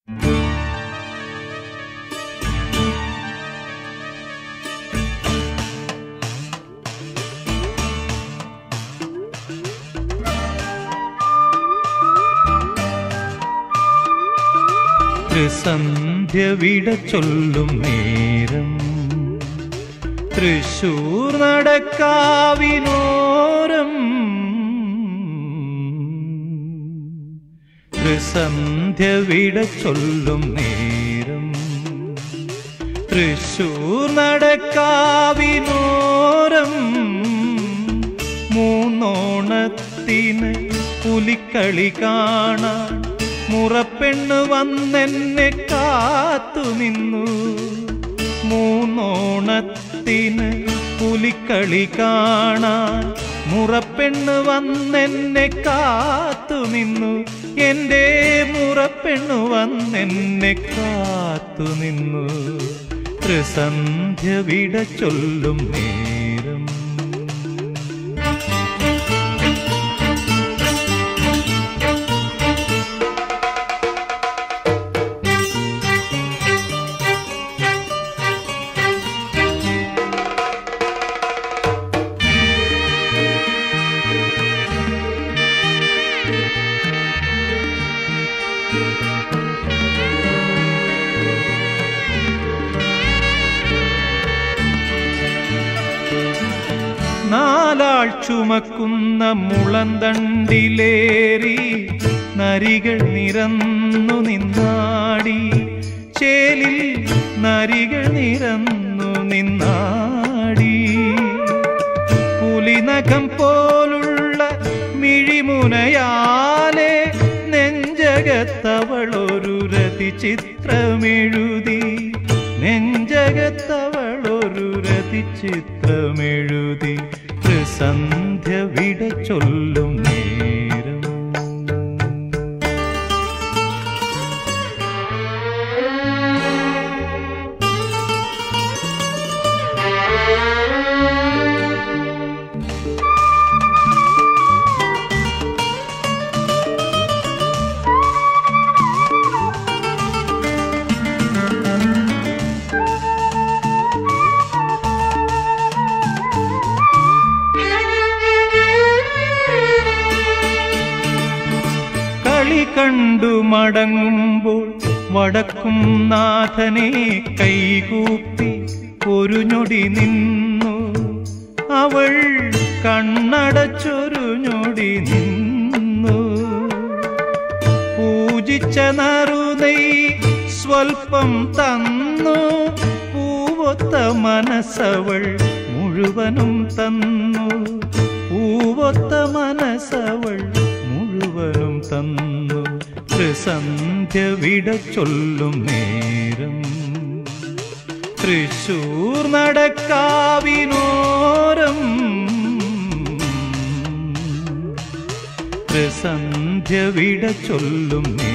ത്രിസന്ധ്യ വിട ചൊല്ലും നേരം തൃശൂർ നടക്കാവിനോരം ത്രിസന്ധ്യ വിട ചൊല്ലും നേരം തൃശൂർ നടക്കാവിനോരം മൂന്നോണത്തിന് പുലിക്കളി കാണാൻ മുറപ്പെണ്ണ് വന്നെന്നെ കാത്തു നിന്നു മൂന്നോണത്തിന് പുലിക്കളി കാണാൻ മുറപ്പെണ്ണ് വന്നെന്നെ കാത്തു നിന്നു എൻ്റെ മുറപ്പെണ്ണ് വന്നെന്നെ കാത്തു നിന്നു ത്രിസന്ധ്യ വിട ചൊല്ലും നേരം നാലാൾ ചുമക്കുന്ന മുളന്തണ്ടിലേറി നരികൾ നിരന്നു നിന്നാടി ചേലിൽ നരികൾ നിരന്നു നിന്നാടി പുലിനഖം പോലുള്ള മിഴിമുനയാലെ നെഞ്ചകത്തവളൊരു രതി ചിത്രമെഴുതി നെഞ്ചകത്തവളൊരു രതി ചിത്രമെഴുതി ത്രിസന്ധ്യ വിട ചൊല്ലും നേരം കളി കണ്ടു മടങ്ങുമ്പോൾ വടക്കും നാഥനെ കൈകൂപ്പി ഒരു ഞൊടി നിന്നു അവൾ കണ്ണടച്ചൊരു ഞൊടി നിന്നു പൂജിച്ച നറുനൈ സ്വൽപ്പം തന്നു പൂവൊത്ത മനസ്സവൾ മുഴുവനും തന്നു പൂവൊത്ത മനസ്സവൾ മുഴുവനും തന്നു ത്രിസന്ധ്യ വിട ചൊല്ലും നേരം തൃശൂർ നടക്കാവിനോരം ത്രിസന്ധ്യ വിട ചൊല്ലും നേരം